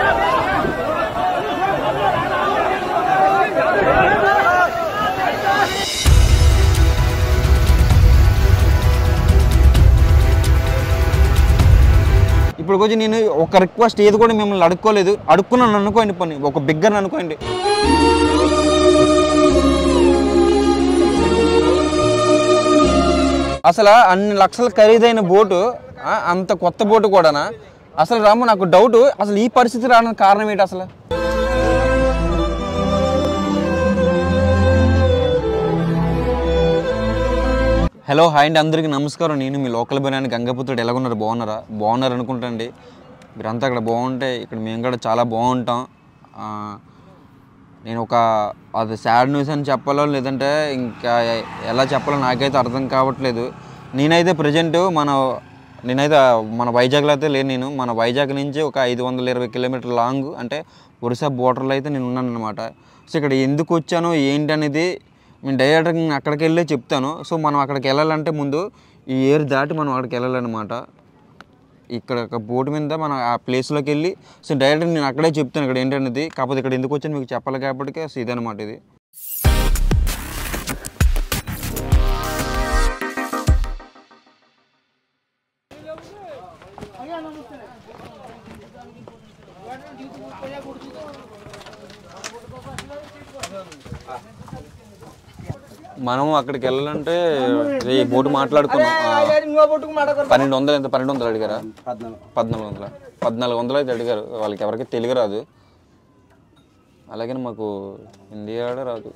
ఇప్పుడు వచ్చి నేను ఒక రిక్వెస్ట్ ఏది కూడా మిమ్మల్ని అడుక్కోలేదు అడుక్కున్నాను అనుకోండి పని ఒక బిగ్గర్ అనుకోండి అసలు అన్ని లక్షల ఖరీదైన బోటు ఆ, అంత కొత్త బోటు కూడానా అసలు రాము నాకు డౌట్ అసలు ఈ పరిస్థితి రావడానికి కారణం ఏంటి అసలు హలో హాయ్ అండి అందరికీ నమస్కారం నేను మీ లోకల్ బిర్యానీ గంగపుత్రుడు ఎలాగున్నారు బాగున్నారా బాగున్నారు అనుకుంటండి మీరంతా అక్కడ బాగుంటే ఇక్కడ మేము కూడా చాలా బాగుంటాం ఆ, నేను ఒక అది సాడ్ న్యూస్ అని చెప్పాలో లేదంటే ఇంకా ఎలా చెప్పాలో నాకైతే అర్థం కావట్లేదు నేనైతే ప్రజెంట్ మన నేనైతే మన వైజాగ్లో అయితే లేను నేను మన వైజాగ్ నుంచి ఒక ఐదు వందల ఇరవై కిలోమీటర్ లాంగ్ అంటే ఒరిస్సా బోర్డర్లో అయితే నేను ఉన్నాను అనమాట సో ఇక్కడ ఎందుకు వచ్చానో ఏంటి అనేది నేను డైరెక్ట్గా నేను అక్కడికి వెళ్ళే చెప్తాను సో మనం అక్కడికి వెళ్ళాలంటే ముందు ఈ ఏర్ దాటి మనం అక్కడికి వెళ్ళాలన్నమాట ఇక్కడ ఒక బోట్ మీద మనం ఆ ప్లేస్లోకి వెళ్ళి సో డైరెక్ట్ నేను అక్కడే చెప్తాను ఇక్కడ ఏంటనేది కాకపోతే ఇక్కడ ఎందుకు వచ్చాను మీకు చెప్పాలి కాబట్టి సో ఇదనమాట ఇది మనం అక్కడికి వెళ్ళాలంటే ఈ బోటు మాట్లాడుకున్నాం ఆ, పన్నెండు వందలు ఎంత పన్నెండు వందలు అడిగారా పద్నాలుగు వందల పద్నాలుగు వందలు అయితే అడిగారు వాళ్ళకి ఎవరికి తెలుగు రాదు అలాగే మాకు హిందీ ఆడ రాదు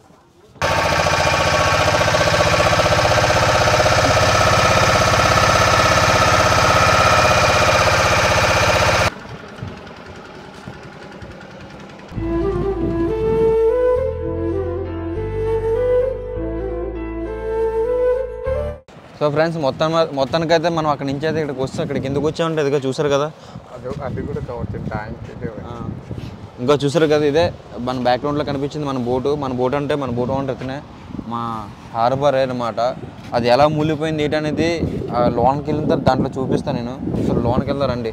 సో ఫ్రెండ్స్ మొత్తం మొత్తానికైతే మనం అక్కడి నుంచి అయితే ఇక్కడికి వస్తే అక్కడికి ఎందుకు వచ్చామంటే ఇదిగో చూసారు కదా అది అది కూడా కావచ్చు ట్యాంక్ ఆ, ఇంకా చూసారు కదా ఇదే మన బ్యాక్గ్రౌండ్లో కనిపించింది మన బోటు మన బోట్ అంటే మన బోట్ ఓనర్ అతనే మా హార్బర్ అనమాట అది ఎలా మూలిపోయింది ఏంటనేది ఆ లోన్కి వెళ్ళిన తర్వాత దాంట్లో చూపిస్తాను నేను సో లోన్కి వెళ్దారండి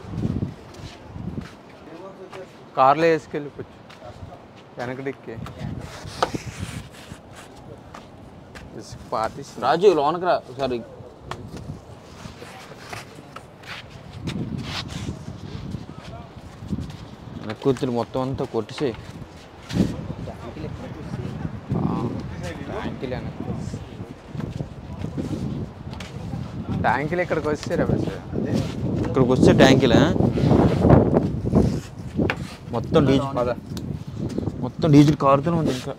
కార్లో వేసుకెళ్ళిపోవచ్చు వెనక డిక్కి ఇసుక పాతిసి రాజు లోనకి రా సారీ కూతురు మొత్తం అంతా కొట్టేసి ట్యాంకులు వెనక ట్యాంకులు ఇక్కడికి వచ్చారా బస్ ఇక్కడికి వస్తే ట్యాంకీలా మొత్తం డీజిల్ మొత్తం డీజిల్ కారుతూనే ఉంది ఇంకా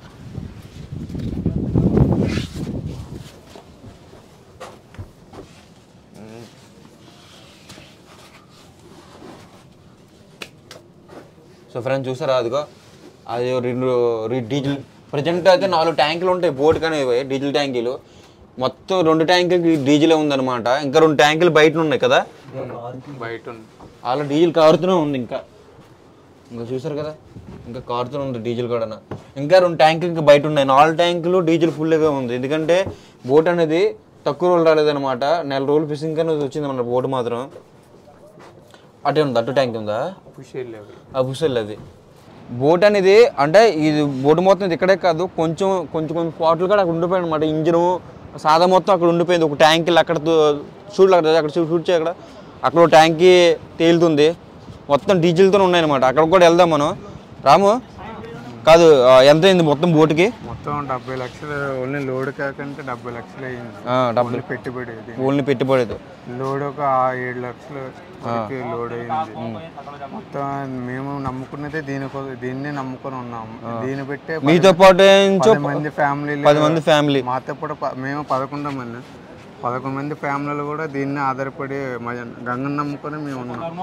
సో ఫ్రెండ్స్ చూసారా అదిగో అది రెండు రెండు డీజిల్ ప్రజెంట్ అయితే నాలుగు ట్యాంకులు ఉంటాయి బోట్ కానీ ఇవి డీజిల్ ట్యాంకీలు మొత్తం రెండు ట్యాంకులకి డీజిలే ఉందన్నమాట ఇంకా రెండు ట్యాంకులు బయట ఉన్నాయి కదా బయట ఉంది అలా డీజిల్ కారుతూనే ఉంది ఇంకా ఇంకా చూసారు కదా ఇంకా కారుతూనే ఉంది డీజిల్ కూడా ఇంకా రెండు ట్యాంకులు ఇంకా బయట ఉన్నాయి నాలుగు ట్యాంకులు డీజిల్ ఫుల్గా ఉంది ఎందుకంటే బోట్ అనేది తక్కువ రోజులు రాలేదన్నమాట నెల రోజులు ఫిషింగ్ అనేది వచ్చింది మన బోట్ మాత్రం అటే ఉంది అటు ట్యాంక్ ఉందా పుష్ వెళ్ళేవి ఆ బుసల్ అది బోట్ అనేది అంటే ఇది బోట్ మొత్తం ఇది ఇక్కడే కాదు కొంచెం కొంచెం కొంచెం పాటలు కూడా అక్కడ ఉండిపోయాయి అనమాట ఇంజిన్ సాదా మొత్తం అక్కడ ఉండిపోయింది ఒక ట్యాంకీ అక్కడ షూట్ అక్కడ అక్కడ షూట్ చేయ అక్కడ అక్కడ ఒక ట్యాంకీ తేలుతుంది మొత్తం డీజిల్తో ఉన్నాయన్నమాట అక్కడ కూడా వెళ్దాం మనం రాము కాదు ఆ, ఎంత అయింది మొత్తం బోటుకి మొత్తం డెబ్బై లక్షలు ఓన్లీ లోడ్ కాకంటే డెబ్బై లక్షలు అయింది ఆ, డబ్బులు ఓన్లీ పెట్టుబడి ఇది ఓన్లీ పెట్టుబడేది లోడ్ ఒక ఆ ఏడు లక్షలు వరకు లోడ్ అయింది మొత్తం మేము నమ్ముకున్నదే దీనికోసం దీన్నే నమ్ముకొని ఉన్నాము దీన్ని పెట్టే మీతో పాటు ఏంచో పది మంది ఫ్యామిలీలు పది మంది ఫ్యామిలీ మాతో కూడా ప- మేము పదకొండు మంది పదకొండు మంది ఫ్యామిలీలు కూడా దీన్ని ఆధారపడి మా గంగను నమ్ముకొని మేము ఉన్నాం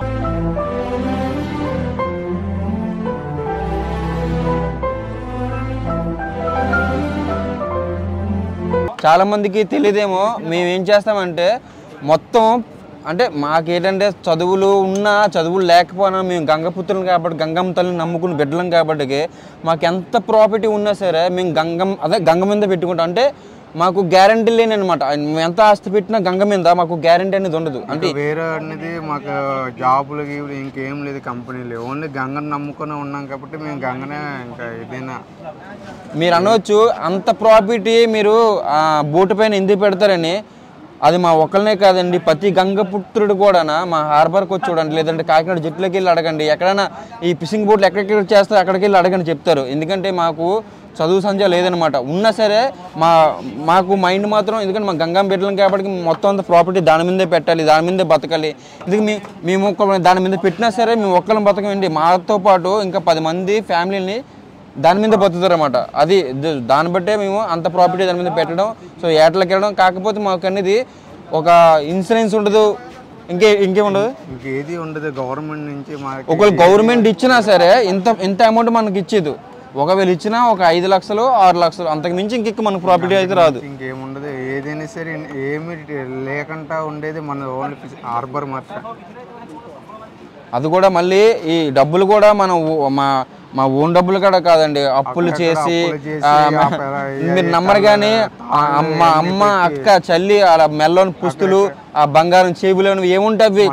చాలా మందికి తెలియదేమో మేము ఏం చేస్తామంటే మొత్తం అంటే మాకేంటంటే చదువులు ఉన్నా చదువులు లేకపోయినా మేము గంగపుత్రులు కాబట్టి గంగమ్మ తల్లిని నమ్ముకుని బిడ్డలం కాబట్టి మాకు ఎంత ప్రాపర్టీ ఉన్నా సరే మేము గంగం అదే గంగ మీద పెట్టుకుంటాం అంటే మాకు గ్యారంటీ లేని అనమాట ఎంత ఆస్తి పెట్టినా గంగ మీద మాకు గ్యారంటీ అనేది ఉండదు అంటే ఇంకా వేరే అనేది మాకు జాబులు గీబులు ఇంకేం లేదు కంపెనీలు ఓన్లీ గంగను నమ్ముకొని ఉన్నాం కాబట్టి మేము గంగనే ఇంకా ఏదైనా మీరు అనవచ్చు అంత ప్రాఫిట్ మీరు ఆ బోటు పైన ఎందుకు పెడతారని అది మా ఒక్కరినే కాదండి ప్రతి గంగపుత్రుడు కూడా మా హార్బర్కి వచ్చి చూడండి లేదంటే కాకినాడ జట్టులోకి వెళ్ళి అడగండి ఎక్కడైనా ఈ ఫిషింగ్ బోట్లు ఎక్కడికి చేస్తారో అక్కడికి వెళ్ళి అడగండి చెప్తారు ఎందుకంటే మాకు చదువు సంధ్య లేదనమాట ఉన్నా సరే మా మాకు మైండ్ మాత్రం ఎందుకంటే మా గంగం బిడ్డలం కాబట్టి మొత్తం అంత ప్రాపర్టీ దాని మీదే పెట్టాలి దాని మీదే బతకాలి ఎందుకు మీ మేము ఒక్క దాని మీద పెట్టినా సరే మేము ఒక్కరిని బతకమండి మాతో పాటు ఇంకా పది మంది ఫ్యామిలీని దాని మీద బతుకుతారు అనమాట అది ద- దాన్ని బట్టే మేము అంత ప్రాపర్టీ దాని మీద పెట్టడం సో ఏటలకు వెళ్ళడం కాకపోతే మాకు అనేది ఒక ఇన్సూరెన్స్ ఉండదు ఇంకే ఇంకేం ఉండదు ఇంకేది ఉండదు గవర్నమెంట్ నుంచి మాకు ఒకవేళ గవర్నమెంట్ ఇచ్చినా సరే ఇంత ఇంత అమౌంట్ మనకి ఇచ్చేది ఒకవేళ ఇచ్చినా ఒక ఐదు లక్షలు ఆరు లక్షలు అంతకు మించి ఇంకెక్క మనకు ప్రాపర్టీ అయితే రాదు ఇంకేముండదు ఏదైనా సరే ఏమి లేకుండా ఉండేది మన ఓన్లీ హార్బర్ మాత్రం అది కూడా మళ్ళీ ఈ డబ్బులు కూడా మనం ఊ- మా మా ఓన్ డబ్బులు కూడా కాదండి అప్పులు చేసి అప్పులు చేసి, ఆ, ఆ ప- మీరు నమ్మరు కానీ అమ్మ అమ్మ అక్క చల్లి అలా మెల్లోని పుస్తులు ఆ బంగారం చేబులోని ఏముంటాయి అవి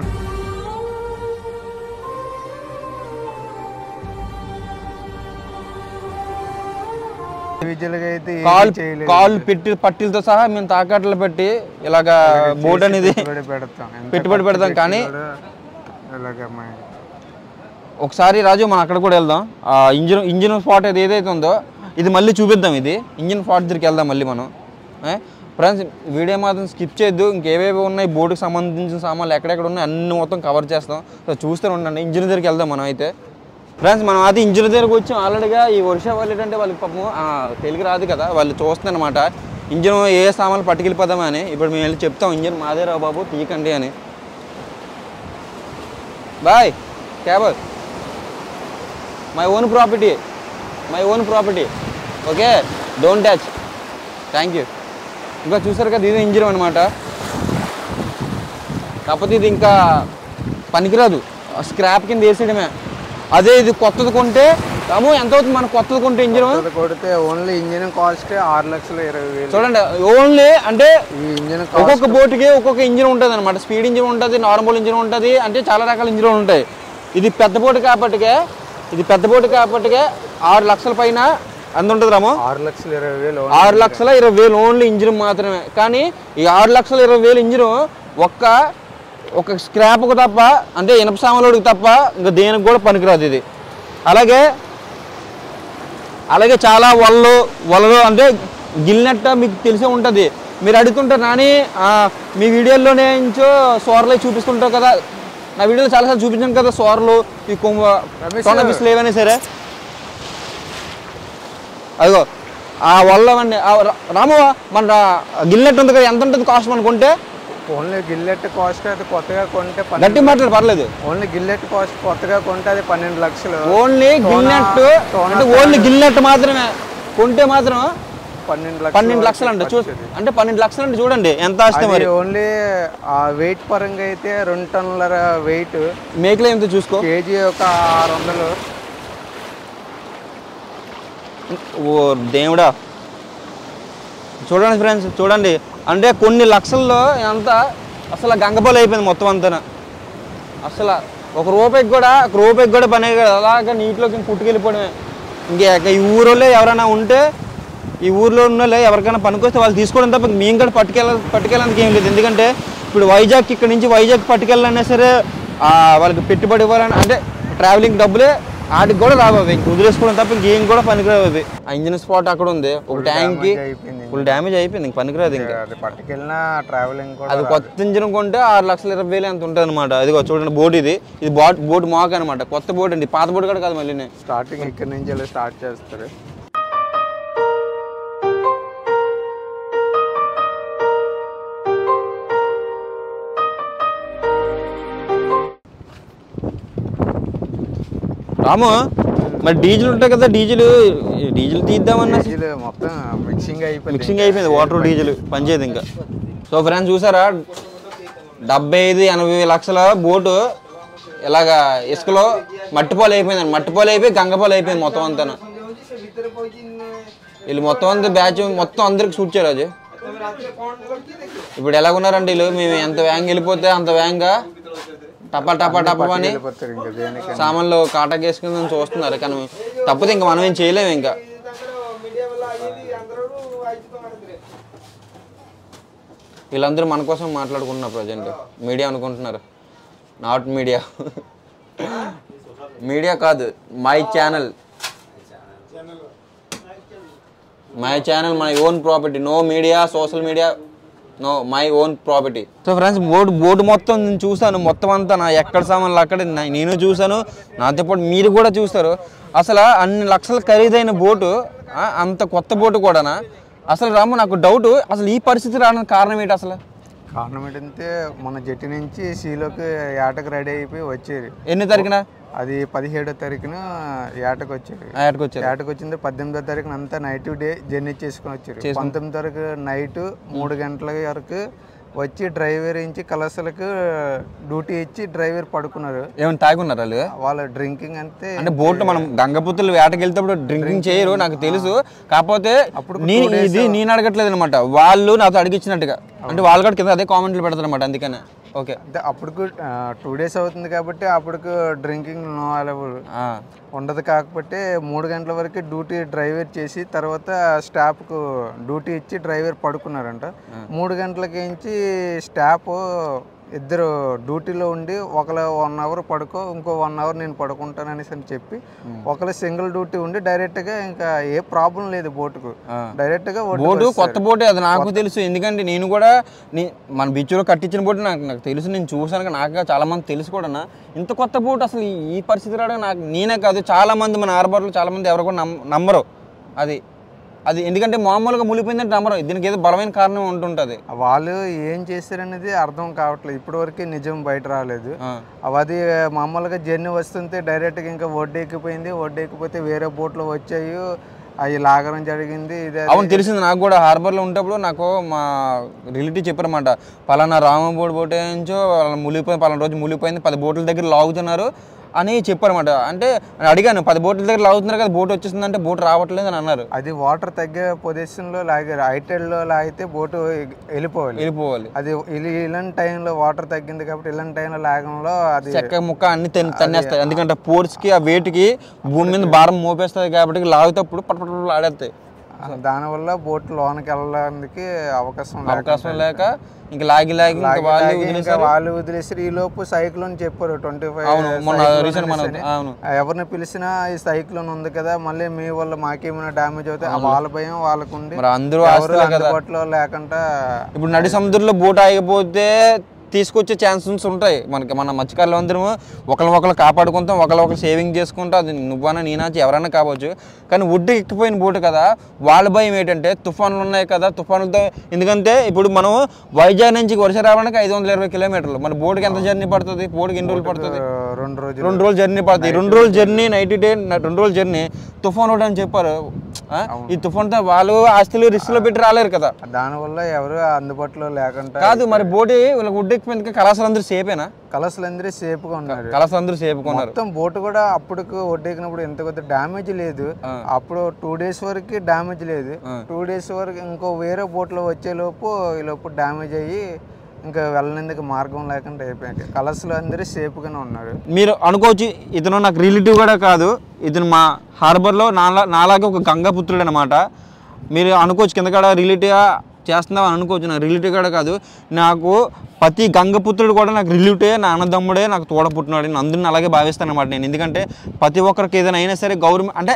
ఇండివిజువల్గా అయితే ఏమీ కాల్ చేయలేదు కాల్ పెట్టి పట్టీలతో సహా మేము తాకట్లు పెట్టి ఇలాగా బోట్ అనేది పెట్టుబడి పెడతాం ఎంత పెట్టుబడి పెడతాం కానీ కూడా ఇలాగ మా- ఒకసారి రాజు మనం అక్కడ కూడా వెళ్దాం ఆ ఇంజిన్ ఇంజిన్ స్పాట్ అది ఏదైతే ఉందో ఇది మళ్ళీ చూపిద్దాం ఇది ఇంజిన్ స్పాట్ దగ్గరికి వెళ్దాం మళ్ళీ మనం ఫ్రెండ్స్ వీడియో మాత్రం స్కిప్ చేయొద్దు ఇంకేవేవి ఉన్నాయి బోర్డుకి సంబంధించిన సామాన్లు ఎక్కడెక్కడ ఉన్నాయి అన్ని మొత్తం కవర్ చేస్తాం సో చూస్తూ ఉండండి ఇంజిన్ దగ్గరికి వెళ్దాం మనం అయితే ఫ్రెండ్స్ మనం అది ఇంజిన్ దగ్గరకు వచ్చి ఆల్రెడీగా ఈ వర్ష వాళ్ళు ఏంటంటే వాళ్ళకి పాపం ఆ, తెలుగు రాదు కదా వాళ్ళు చూస్తున్నారు అనమాట ఇంజిన్ ఏ సామాన్లు పట్టుకెళ్ళిపోదామని ఇప్పుడు మేము వెళ్ళి చెప్తాం ఇంజిన్ మాదే రా బాబు తీయకండి అని బాయ్ క్యాబర్ my own property my own property okay don't touch thank you ఇంకా చూసారు కదా ఇది ఇంజిన్ అనమాట కాకపోతే ఇది ఇంకా పనికిరాదు స్క్రాప్ కింద వేసేయడమే అదే ఇది కొత్తది కొంటే రాము ఎంత అవుతుంది మన కొత్తది కొంటే ఇంజిన్ కొత్తది కొడితే ఓన్లీ ఇంజిన్ కాస్ట్ ఆరు లక్షల ఇరవై వేలు చూడండి ఓన్లీ అంటే ఈ ఇంజిన్ ఒక్కొక్క బోట్కి ఒక్కొక్క ఇంజిన్ ఉంటుంది అనమాట స్పీడ్ ఇంజిన్ ఉంటుంది నార్మల్ ఇంజిన్ ఉంటుంది అంటే చాలా రకాల ఇంజిన్ ఉంటాయి ఇది పెద్ద బోటు కాబట్టికే ఇది పెద్ద బోటు కాబట్టికే ఆరు లక్షల పైన ఎంత ఉంటుంది రాము ఆరు లక్షల ఇరవై వేలు ఆరు లక్షల ఇరవై వేలు ఓన్లీ ఇంజిన్ మాత్రమే కానీ ఈ ఆరు లక్షల ఇరవై వేలు ఇంజిన్ ఒక్క ఒక స్క్రాప్కు తప్ప అంటే ఇనప సామాన్లోడికి తప్ప ఇంకా దేనికి కూడా పనికిరాదు ఇది అలాగే అలాగే చాలా వలలు వలలు అంటే గిల్నట్ట మీకు తెలిసే ఉంటుంది మీరు అడుగుతుంటారు నాని ఆ, మీ వీడియోల్లోనే నుంచో సోర్లే చూపిస్తుంటారు కదా నా వీడియోలో చాలాసార్లు చూపించాను కదా సోర్లు ఈ కొమ్మ రమేష్ తొండ పిస్సులు ఏవైనా సరే అదిగో ఆ వల్లవండి ఆ రా- రాము మన రా- గిల్నెట్ ఉంది కదా ఎంత ఉంటుంది కాస్ట్ మనం కొంటే ఓన్లీ గిల్లెట్ కాస్ట్ అది కొత్తగా కొంటే పన్నెండు గట్టి మాట్లాడు పర్లేదు ఓన్లీ గిల్లెట్ కాస్ట్ కొత్తగా కొంటే అది పన్నెండు లక్షలు ఓన్లీ గిల్నెట్ సోనా అంటే ఓన్లీ గిల్నెట్ మాత్రమే కొంటే మాత్రం పన్నెండు లక్షలు పన్నెండు లక్షలు అండి చూ అంటే పన్నెండు లక్షలు అంటే చూడండి ఎంత ఆస్తి మరి అది ఓన్లీ ఆ వెయిట్ పరంగా అయితే రెండు టన్నుల వెయిట్ మేకలే ఎంత చూసుకో కేజీ ఒక ఆరు వందలు ఓ దేవుడా చూడండి ఫ్రెండ్స్ చూడండి అంటే కొన్ని లక్షల్లో ఎంత అసలు గంగపోలు అయిపోయింది మొత్తం అంతా అసలు ఒక రూపాయికి కూడా ఒక రూపాయికి కూడా పని కాదు అలాగా నీటిలోకి పుట్టుకెళ్ళిపోవడమే ఇంకా ఈ ఊరోళ్ళే ఎవరైనా ఉంటే ఈ ఊర్లో ఉన్న వాళ్ళే ఎవరికైనా పనికొస్తే వాళ్ళు తీసుకోవడం తప్ప మేము కూడా పట్టుకెళ్ళ పట్టుకెళ్ళడానికి ఏం లేదు ఎందుకంటే ఇప్పుడు వైజాగ్ ఇక్కడ నుంచి వైజాగ్ పట్టుకెళ్ళాలన్నా సరే ఆ, వాళ్ళకి పెట్టుబడి ఇవ్వాలని అంటే ట్రావెలింగ్ డబ్బులే వాటికి కూడా రావు అవి ఇంక వదిలేసుకోవడం తప్ప ఇంకేం కూడా పనికిరావు అవి ఆ ఇంజిన్ స్పాట్ అక్కడ ఉంది ఒక ట్యాంక్కి damage అయిపోయింది ఫుల్ డ్యామేజ్ అయిపోయింది ఇంక పనికిరాదు ఇంకా అది పట్టుకెళ్ళినా ట్రావెలింగ్ కూడా అది కొత్త ఇంజిన్ కొంటే ఆరు లక్షల ఇరవై వేలు ఎంత ఉంటుంది అనమాట అది చూడండి బోట్ ఇది ఇది బోట్ బోట్ మాక్ అనమాట కొత్త బోట్ అండి పాత బోట్ కూడా కాదు మళ్ళీ స్టార్టింగ్ ఇక్కడ నుంచి ఇలా స్టార్ట్ చేస్తారు రాము మరి డీజిల్ ఉంటాయి కదా డీజిల్ డీజిల్ తీద్దామన్నా డీజిల్ మొత్తం మిక్సింగ్ అయిపోయింది మిక్సింగ్ అయిపోయింది వాటర్ డీజిల్ పనిచేయదు ఇంకా సో ఫ్రెండ్స్ చూసారా డెబ్బై ఐదు ఎనభై లక్షల బోటు ఇలాగా ఇసుకలో మట్టిపాలు అయిపోయింది మట్టిపాలు అయిపోయి గంగపాలు అయిపోయింది మొత్తం అంతా వీళ్ళు మొత్తం అంతా బ్యాచ్ మొత్తం అందరికి షూట్ చేయరాజు ఇప్పుడు ఎలాగున్నారండి వీళ్ళు మేము ఎంత వేగంగా వెళ్ళిపోతే అంత వేగంగా టపా టపా టపా అని వెళ్ళిపోతారు ఇంకా దేనికి సామాన్లు కాటా వేసుకుని చూస్తున్నారు కానీ తప్పితే ఇంకా మనం ఏం చేయలేము ఇంకా వీళ్ళందరూ మన కోసం మాట్లాడుకుంటున్నారు ప్రజెంట్ మీడియా అనుకుంటున్నారు నాట్ మీడియా మీడియా కాదు my channel my channel my own property no media social media no my own property so friends board board మొత్తం నేను చూసాను మొత్తం అంతా నా ఎక్కడ సామాన్లు అక్కడ నా- నేను చూసాను నాతో పాటు మీరు కూడా చూస్తారు అసలు అన్ని లక్షల ఖరీదైన బోటు ఆ, అంత కొత్త బోటు కూడానా అసలు రాము నాకు డౌట్ అసలు ఈ పరిస్థితి రావడానికి కారణం ఏంటి అసలు కారణం ఏంటంటే మన జట్టు నుంచి సీలోకి ఏటకు రెడీ అయిపోయి వచ్చేది ఎన్ని తారీఖున అది పదిహేడో తారీఖున ఏటకు వచ్చేది ఆయటకు వచ్చారు ఏటకు వచ్చింది పద్దెనిమిదో తారీఖున అంతా నైట్ డే జర్నీ చేసుకుని వచ్చారు పంతొమ్మిది తారీఖు నైట్ మూడు గంటల వరకు వచ్చి డ్రైవర్ ఇచ్చి కలసలకు డ్యూటీ ఇచ్చి డ్రైవర్ పడుకున్నారు ఏమైనా తాగున్నారు వాళ్ళు వాళ్ళ డ్రింకింగ్ అంతే అంటే బోట్ మనం గంగపుత్రులు వేటకి వెళ్తేప్పుడు డ్రింకింగ్ చేయరు నాకు తెలుసు కాకపోతే నేను ఇది నేను అడగట్లేదు అనమాట వాళ్ళు నాతో అడిగించినట్టుగా అంటే వాళ్ళు కూడా కింద అదే కామెంట్లు పెడతారు అనమాట అందుకనే ఓకే అంటే అప్పటికు టూ డేస్ అవుతుంది కాబట్టి అప్పటికు డ్రింకింగ్ నో అలవల్ ఆ, ఉండదు కాకపోతే మూడు గంటల వరకు డ్యూటీ డ్రైవర్ చేసి తర్వాత స్టాఫ్కు డ్యూటీ ఇచ్చి డ్రైవర్ పడుకున్నారంట మూడు గంటలకి నుంచి స్టాఫ్ ఇద్దరు డ్యూటీలో ఉండి ఒకరు వన్ అవర్ పడుకో ఇంకో వన్ అవర్ నేను పడుకుంటాను అనేసి అని చెప్పి ఒకరు సింగిల్ డ్యూటీ ఉండి డైరెక్ట్గా ఇంకా ఏ ప్రాబ్లం లేదు బోటుకు డైరెక్ట్గా బోటు కొత్త బోటే అది నాకు తెలుసు ఎందుకంటే నేను కూడా నీ మన బీచ్లో కట్టించిన బోటు నాకు నాకు తెలుసు నేను చూసాను కానీ నాకు చాలా మంది తెలుసు కూడా ఇంత కొత్త బోటు అసలు ఈ- ఈ పరిస్థితి రావడం నాకు నేనే కాదు చాలా మంది మన హార్బర్లో చాలా మంది ఎవరు కూడా నమ్మ- నమ్మరు అది అది ఎందుకంటే మామూలుగా మునిగిపోయిందంటే నమ్మరు దీనికి ఏదో బలమైన కారణం ఉంటుంటుంది వాళ్ళు ఏం చేశారనేది అర్థం కావట్లేదు ఇప్పటివరకు నిజం బయట రాలేదు ఆ. అది మామూలుగా జర్నీ వస్తుంటే డైరెక్ట్గా ఇంకా ఒడ్డు ఎక్కిపోయింది ఒడ్డు ఎక్కిపోతే వేరే బోట్లో వచ్చాయి అవి లాగడం జరిగింది ఇదే అవును తెలిసింది నాకు కూడా హార్బర్లో ఉంటప్పుడు నాకు మా రిలేటివ్ చెప్పారన్నమాట పలానా రామబోట్ బోట్ నుంచో వాళ్ళ మునిగిపోయింది పలానా రోజు మునిగిపోయింది పది బోట్ల దగ్గర లాగుతున్నారు అని చెప్పారన్నమాట అంటే నేను అడిగాను పది బోట్ల దగ్గర లాగుతున్నారు కదా బోట్ వచ్చేసిందంటే బోట్ రావట్లేదు అని అన్నారు అది వాటర్ తగ్గే పొజిషన్లో లాగారు ఐటెల్లో లాగితే బోటు వెళ్ళిపోవాలి వెళ్ళిపోవాలి అది ఇలి- ఇలాంటి టైంలో వాటర్ తగ్గింది కాబట్టి ఇలాంటి టైంలో లాగంలో అది చెక్క ముక్క అన్ని తన్- తన్నేస్తాయి ఎందుకంటే ఫోర్స్కి ఆ వెయిట్కి భూమి మీద భారం మోపేస్తుంది కాబట్టి లాగుతప్పుడు పట్ పట్ పట్ ఆడేస్తాయి దానివల్ల బోట్ లోనికి వెళ్ళడానికి అవకాశం లేక అవకాశం లేక ఇంక లాగి లాగి ఇంకా వాళ్ళు లాగి ఇంకా వదిలేసారు వాళ్ళు వదిలేసి ఈ లోపు సైక్లోన్ చెప్పారు ట్వంటీ అవును ఫైవ్ మొన్న రీసెంట్ మన అవును ఎవరిని పిలిచినా ఈ సైక్లోన్ ఉంది కదా మళ్ళీ మీ వల్ల మాకేమైనా డ్యామేజ్ అవుతాయి ఆ వాళ్ళ భయం వాళ్ళకుండి మరి అందరూ ఎవరు ఆస్తులే కదా అందుబాటులో లేకుండా ఇప్పుడు నడి సముద్రంలో బోట్ ఆగిపోతే తీసుకొచ్చే ఛాన్సెస్ ఉంటాయి మనకి మన మత్స్యకారులు అందరూ ఒకరిని ఒకరు కాపాడుకుంటాం ఒకరు ఒకరు సేవింగ్ చేసుకుంటాం అది నువ్వన్నా నేనా ఎవరైనా కావచ్చు కానీ ఒడ్డు ఎక్కిపోయిన బోటు కదా వాళ్ళ భయం ఏంటంటే తుఫాన్లు ఉన్నాయి కదా తుఫాన్లతో ఎందుకంటే ఇప్పుడు మనం వైజాగ్ నుంచి వర్ష రావడానికి ఐదు వందల ఇరవై కిలోమీటర్లు మన బోటుకి ఎంత జర్నీ పడుతుంది బోటుకి ఎన్ని రోజులు పడుతుంది ఆ, రెండు రోజులు రెండు రోజులు జర్నీ పడుతుంది రెండు రోజులు జర్నీ నైట్ డే రెండు రోజులు జర్నీ తుఫాన్ ఒకటి అని చెప్పారు ఆ? ఈ తుఫాన్తో వాళ్ళు ఆస్తులు రిస్క్లో పెట్టి రాలేరు కదా దానివల్ల ఎవరు అందుబాటులో లేకుండా కాదు మరి బోటి వీళ్ళకి ఉడ్డెక్కిపోయింది కళాశాల అందరూ సేపేనా కలసలందరూ సేఫ్గా ఉన్నారు కళాశాల అందరూ సేపు కొన్నారు మొత్తం బోటు కూడా అప్పటికి ఒడ్డెక్కినప్పుడు ఎంత కొద్ది డ్యామేజ్ లేదు అప్పుడు టూ డేస్ వరకు డ్యామేజ్ లేదు టూ డేస్ వరకు ఇంకో వేరే బోట్లో వచ్చే లోపు ఈ లోపు డ్యామేజ్ అయ్యి ఇంకా వెళ్ళనందుకు మార్గం లేకుండా అయిపోయాయి కలర్స్లో అందరూ సేఫ్గానే ఉన్నారు మీరు అనుకోవచ్చు ఇతను నాకు రిలేటివ్ కూడా కాదు ఇతను మా హార్బర్లో నాలా నాలాగే ఒక గంగాపుత్రుడు అనమాట మీరు అనుకోవచ్చు కింద కాడ రిలేటివ్గా చేస్తున్నావు అని అనుకోవచ్చు నాకు రిలేటివ్ కూడా కాదు నాకు ప్రతి గంగపుత్రుడు కూడా నాకు రిలేటివే నా అన్నదమ్ముడే నాకు తోడ పుట్టినాడు నేను అందరిని అలాగే భావిస్తాను అనమాట నేను ఎందుకంటే ప్రతి ఒక్కరికి ఏదైనా అయినా సరే గౌరవం అంటే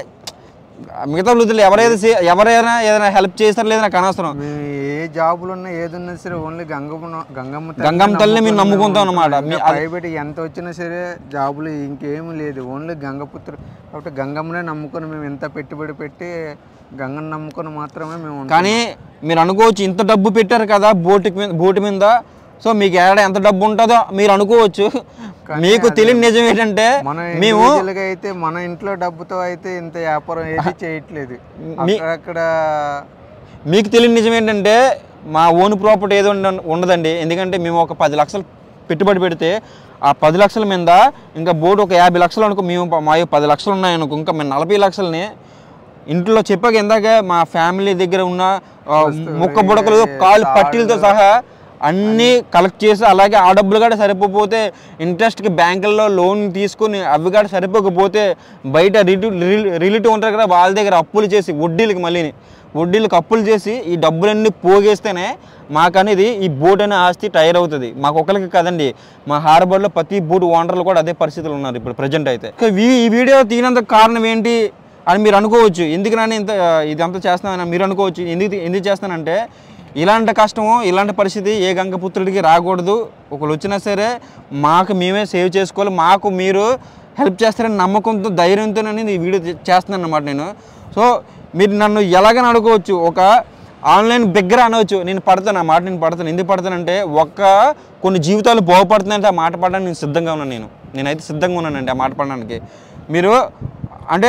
మిగతా వృద్ధులు ఎవరైనా చే- ఎవరైనా ఏదైనా హెల్ప్ చేస్తారో లేదో నాకు అనవసరం మేము ఏ జాబులు ఉన్నా ఏది ఉన్నా సరే ఓన్లీ గంగమ్మ గంగమ్మ తల్లిని గంగమ్మ తల్లిని మేము నమ్ముకుంటాం అన్నమాట. ఇంకా ప్రైవేట్ ఎంత వచ్చినా సరే జాబులు ఇంకేమీ లేదు ఓన్లీ గంగపుత్రు కాబట్టి గంగమ్మనే నమ్ముకొని మేము ఎంత పెట్టుబడి పెట్టి గంగను నమ్ముకొని మాత్రమే మేము ఉంటాం. కానీ మీరు అనుకోవచ్చు ఇంత డబ్బు పెట్టారు కదా బోటుకి మీద బోటు మీద సో మీకు ఏడ ఎంత డబ్బు ఉంటుందో మీరు అనుకోవచ్చు మీకు తెలియని నిజం ఏంటంటే మన మేము individual గా అయితే మన ఇంట్లో డబ్బుతో అయితే ఇంత వ్యాపారం ఏది చేయట్లేదు అక్కడ మీకు తెలియని నిజం ఏంటంటే మా ఓన్ ప్రాపర్టీ ఏదో ఉండ- ఉండదండి ఎందుకంటే మేము ఒక పది లక్షలు పెట్టుబడి పెడితే ఆ పది లక్షల మీద ఇంకా బోర్డు ఒక యాభై లక్షలు అనుకో మేము ప- మా పది లక్షలు ఉన్నాయి అనుకో ఇంకా మేము నలభై లక్షలని ఇంట్లో చెప్పాక ఇందాక మా ఫ్యామిలీ దగ్గర ఉన్న ఆ, ముక్క బుడకలు కాలు పట్టీలతో సహా అన్నీ కలెక్ట్ చేసి అలాగే ఆ డబ్బులు కూడా సరిపోతే ఇంట్రెస్ట్కి బ్యాంకుల్లో లోన్ తీసుకుని అవి కూడా సరిపోకపోతే బయట రిలేటివ్ రిలేటివ్ ఉంటారు కదా వాళ్ళ దగ్గర అప్పులు చేసి వడ్డీలకి మళ్ళీని వడ్డీలకు అప్పులు చేసి ఈ డబ్బులన్నీ పోగేస్తేనే మాకనేది ఈ బోట్ అనే ఆస్తి టైర్ అవుతుంది మాకు ఒకరికి కదండి మా హార్బర్లో ప్రతి బోట్ ఓనర్లు కూడా అదే పరిస్థితులు ఉన్నారు ఇప్పుడు ప్రజెంట్ అయితే ఇక వీ- ఈ వీడియో తీయనందుకు కారణం ఏంటి అని మీరు అనుకోవచ్చు ఎందుకు నేను ఇంత ఇదంతా చేస్తున్నానని మీరు అనుకోవచ్చు ఎందుకు ఎందుకు చేస్తానంటే ఇలాంటి కష్టము ఇలాంటి పరిస్థితి ఏ గంగపుత్రుడికి రాకూడదు ఒకళ్ళు వచ్చినా సరే మాకు మేమే సేవ్ చేసుకోవాలి మాకు మీరు హెల్ప్ చేస్తారని నమ్మకంతో ధైర్యంతో నేను ఈ వీడియో చేస్తున్నాను అనమాట నేను సో మీరు నన్ను ఎలాగని అనుకోవచ్చు ఒక ఆన్లైన్ దగ్గర అనవచ్చు నేను పడతాను ఆ మాట నేను పడతాను ఎందుకు పడతానంటే ఒక్క కొన్ని జీవితాలు బాగుపడుతున్నాయంటే ఆ మాట పడడానికి నేను సిద్ధంగా ఉన్నాను నేను నేనైతే సిద్ధంగా ఉన్నానండి ఆ మాట పడడానికి మీరు అంటే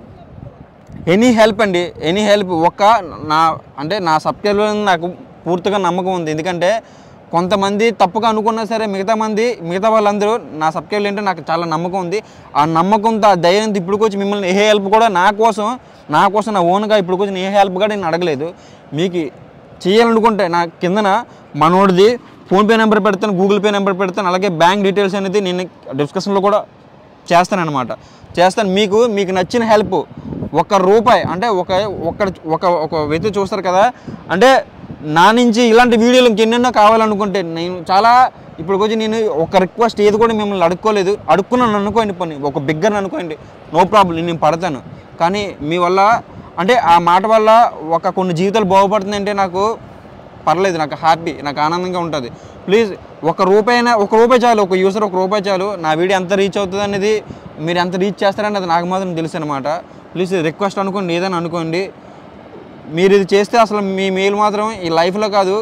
ఎనీ హెల్ప్ అండి ఎనీ హెల్ప్ ఒక్క నా అంటే నా సబ్స్క్రైబర్ నాకు పూర్తిగా నమ్మకం ఉంది ఎందుకంటే కొంతమంది తప్పుగా అనుకున్నా సరే మిగతా మంది మిగతా వాళ్ళందరూ నా సబ్స్క్రైబర్లు ఏంటో నాకు చాలా నమ్మకం ఉంది ఆ నమ్మకంతో ఆ ధైర్యంతో ఇప్పుడు వచ్చి మిమ్మల్ని ఏ హెల్ప్ కూడా నా కోసం నా కోసం నా ఓన్గా ఇప్పుడు వచ్చి ఏ హెల్ప్ కూడా నేను అడగలేదు మీకు చేయాలనుకుంటే నా కిందన మనోడిది ఫోన్పే నెంబర్ పెడతాను గూగుల్ పే నెంబర్ పెడతాను అలాగే బ్యాంక్ డీటెయిల్స్ అనేది నేను డిస్కషన్లో కూడా చేస్తానన్నమాట చేస్తాను మీకు మీకు నచ్చిన హెల్ప్ ఒక రూపాయి అంటే ఒక ఒక ఒక ఒక వ్యక్తి చూస్తారు కదా అంటే నా నుంచి ఇలాంటి వీడియోలు ఇంకెన్నెన్నో కావాలనుకుంటే నేను చాలా ఇప్పుడు వచ్చి నేను ఒక రిక్వెస్ట్ ఏది కూడా మిమ్మల్ని అడుక్కోలేదు అడుక్కున్నాను అనుకోండి పని ఒక బిగ్గర్ అనుకోండి నో ప్రాబ్లం నేను పడతాను కానీ మీ వల్ల అంటే ఆ మాట వల్ల ఒక కొన్ని జీవితాలు బాగుపడుతుందంటే నాకు పర్లేదు నాకు హ్యాపీ నాకు ఆనందంగా ఉంటుంది ప్లీజ్ ఒక రూపాయి అయినా ఒక రూపాయి చాలు ఒక యూసర్ ఒక రూపాయి చాలు నా వీడియో ఎంత రీచ్ అవుతుంది అనేది మీరు ఎంత రీచ్ చేస్తారని అది నాకు మాత్రం తెలుసు అనమాట ప్లీజ్ రిక్వెస్ట్ అనుకోండి ఏదైనా అనుకోండి మీరు ఇది చేస్తే అసలు మీ మెయిల్ మాత్రం ఈ లైఫ్లో కాదు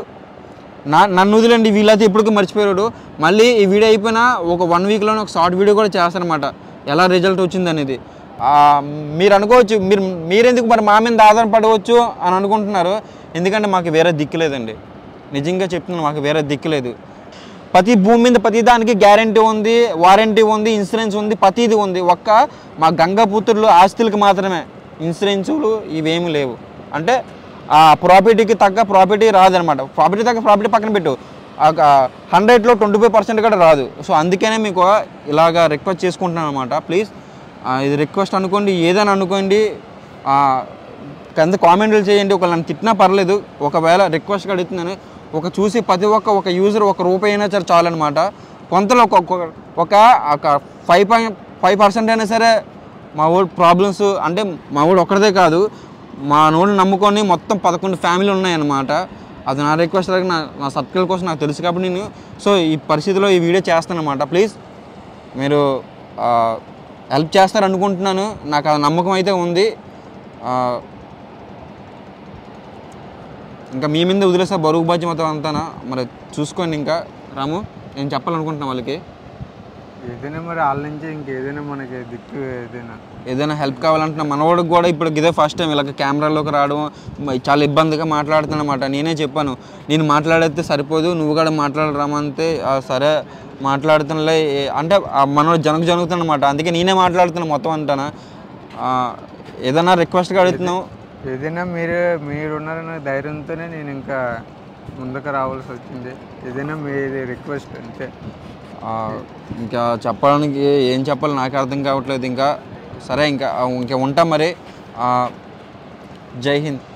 నా నన్ను వదిలేండి వీళ్ళైతే ఇప్పటికీ మర్చిపోయాడు మళ్ళీ ఈ వీడియో అయిపోయినా ఒక వన్ వీక్లోనే ఒక షార్ట్ వీడియో కూడా చేస్తానమాట ఎలా రిజల్ట్ వచ్చింది అనేది ఆ, మీరు అనుకోవచ్చు మీరు మీరెందుకు మరి మా మీద ఆధారపడవచ్చు అని అనుకుంటున్నారు ఎందుకంటే మాకు వేరే దిక్కు లేదండి నిజంగా చెప్తున్నాను మాకు వేరే దిక్కు లేదు ప్రతి భూమి మీద ప్రతి దానికి గ్యారంటీ ఉంది వారంటీ ఉంది ఇన్సూరెన్స్ ఉంది ప్రతిది ఉంది ఒక్క మా గంగాపుత్రులు ఆస్తులకు మాత్రమే ఇన్సూరెన్సులు ఇవేమి లేవు అంటే ఆ ప్రాపర్టీకి తగ్గ ప్రాపర్టీ రాదనమాట ప్రాపర్టీ తగ్గ ప్రాపర్టీ పక్కన పెట్టు హండ్రెడ్లో ట్వంటీ ఫైవ్ పర్సెంట్ కూడా రాదు సో అందుకనే మీకు ఇలాగా రిక్వెస్ట్ చేసుకుంటున్నాను అనమాట ప్లీజ్ ఇది రిక్వెస్ట్ అనుకోండి ఏదైనా అనుకోండి ఆ, కింద కామెంట్లు చేయండి ఒక నన్ను తిట్టినా పర్లేదు ఒకవేళ రిక్వెస్ట్ అడుగుతున్నాను ఒక చూసి ప్రతి ఒక్క ఒక యూజర్ ఒక రూపాయి అయినా సరే చాలన్నమాట కొంతలో ఒక ఒక- ఒక ఒక ఫైవ్ పాయింట్ ఫైవ్ పర్సెంట్ అయినా సరే మా ఊళ్ళో ప్రాబ్లమ్స్ అంటే మా ఊళ్ళో ఒక్కరిదే కాదు మా నోళ్ళు నమ్ముకొని మొత్తం పదకొండు ఫ్యామిలీ ఉన్నాయన్నమాట అది నా రిక్వెస్ట్ అలాగే నా నా సర్కిల్ కోసం నాకు తెలుసు కాబట్టి నేను సో ఈ పరిస్థితిలో ఈ వీడియో చేస్తానన్నమాట ప్లీజ్ మీరు హెల్ప్ చేస్తారు అనుకుంటున్నాను నాకు ఆ నమ్మకం అయితే ఉంది ఆ, ఇంకా మీ మీద వదిలేసా బరువు బాధ్యం మొత్తం అంతానా మరి చూసుకోండి ఇంకా రాము నేను చెప్పాలనుకుంటున్నా వాళ్ళకి ఏదైనా మరి వాళ్ళ నుంచి ఇంకేదైనా మనకి దిక్కు ఏదైనా ఏదైనా హెల్ప్ కావాలంటున్నా మనవాడికి కూడా ఇప్పుడు ఇదే ఫస్ట్ టైం ఇలాగ కెమెరాలోకి రావడం మ- చాలా ఇబ్బందిగా మాట్లాడుతున్నమాట నేనే చెప్పాను నేను మాట్లాడితే సరిపోదు నువ్వు కూడా మాట్లాడరామంటే "ఆ, సరే మాట్లాడుతున్నలే ఏ- అంటే ఆ మనోడు జనకు జరుగుతున్నమాట అందుకే నేనే మాట్లాడుతున్నా మొత్తం అంటానా ఆ, ఏదైనా రిక్వెస్ట్గా అడుగుతున్నావు ఏదైనా మీరు మీరున్నారన్న ధైర్యంతోనే నేను ఇంకా ముందుకు రావాల్సి వచ్చింది ఏదైనా మీది రిక్వెస్ట్ అంతే ఆ, ఇంకా చెప్పడానికి ఏం చెప్పాలో నాకు అర్థం కావట్లేదు ఇంకా సరే ఇంకా ఇంకా ఉంటాం మరి ఆ, జై హింద్